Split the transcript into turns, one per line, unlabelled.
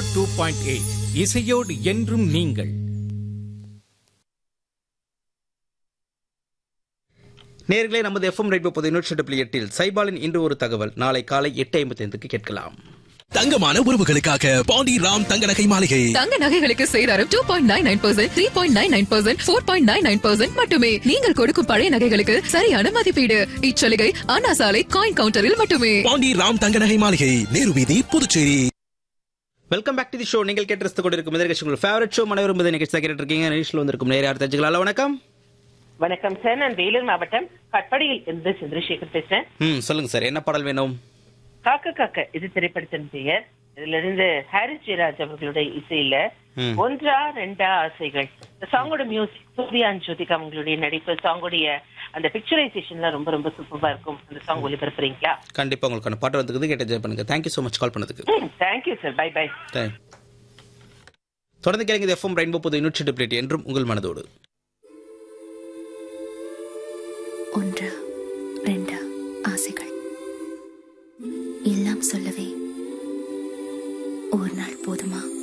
Two point eight இசையோடு என்றும் நீங்கள்
நேர்களே நமது எஃப்எம் ரைட் முப்பது நூற்றி புள்ளி எட்டில் சைபாலின் இன்று ஒரு தகவல் நாளை காலை எட்டு ஐம்பத்தி ஐந்துக்கு கேட்கலாம்
தங்கமான உறவுகளுக்காக பாண்டி ராம் தங்க நகை மாளிகை
தங்க நகைகளுக்கு சேதாரம் two point nine nine percent three point nine nine percent four point nine nine percent மட்டுமே நீங்கள் கொடுக்கும் பழைய நகைகளுக்கு சரியான மதிப்பீடு இச்சலுகை அண்ணா சாலை காயின் கவுண்டரில் மட்டுமே
பாண்டி ராம் தங்க நகை மாளிகை நேரு வீதி Puducherry
welcome back to the show நீங்கள் கேட்டு ரசித்துக் கொண்டிருக்கும் இந்த நிகழ்ச்சி உங்கள் ஃபேவரட் ஷோ மனைவரும் இந்த நிகழ்ச்சி தான் கேட்டு இருக்கீங்க நிகழ்ச்சியில் வந்திருக்கும் நேர யார் தெரிஞ்சுக்கலாம் வணக்கம்
வணக்கம் சார் நான் வேலூர் மாவட்டம் கட்படியில் இருந்து சந்திரசேகர் பேசுறேன்
ம் சொல்லுங்க சார் என்ன பாடல் வேணும்
காக்க காக்க இது திரைப்படத்தின் பெயர் இதுல இருந்து ஹாரிஸ் ஜெயராஜ் அவர்களுடைய இசையில
ம்.
ஒன்றா ரெண்டா ஆசைகள் இந்த சாங்கோட மியூசிக் சூர்யான் ஜோதிகா அவங்களுடைய நடிப்பு சாங்கோடைய அந்த பிக்சரைசேஷன்லாம் ரொம்ப ரொம்ப சூப்பரா இருக்கும் அந்த சாங் ஒளிபரப்புறீங்களா
கண்டிப்பா உங்களுக்கான பாட்டு வந்துக்குது கேட்டு என்ஜாய் பண்ணுங்க தேங்க்யூ ஸோ மச் கால் பண்ணதுக்கு
thank you sir bye bye
Thank- தொடர்ந்து கேளுங்க எஃப்எம் ரெயின்போ புது நூற்றி டெப்ளேட் என்றும் உங்கள் மனதோடு
ஒன்று ரெண்டு ஆசைகள் எல்லாம் சொல்லவே ஒரு நாள் போதுமா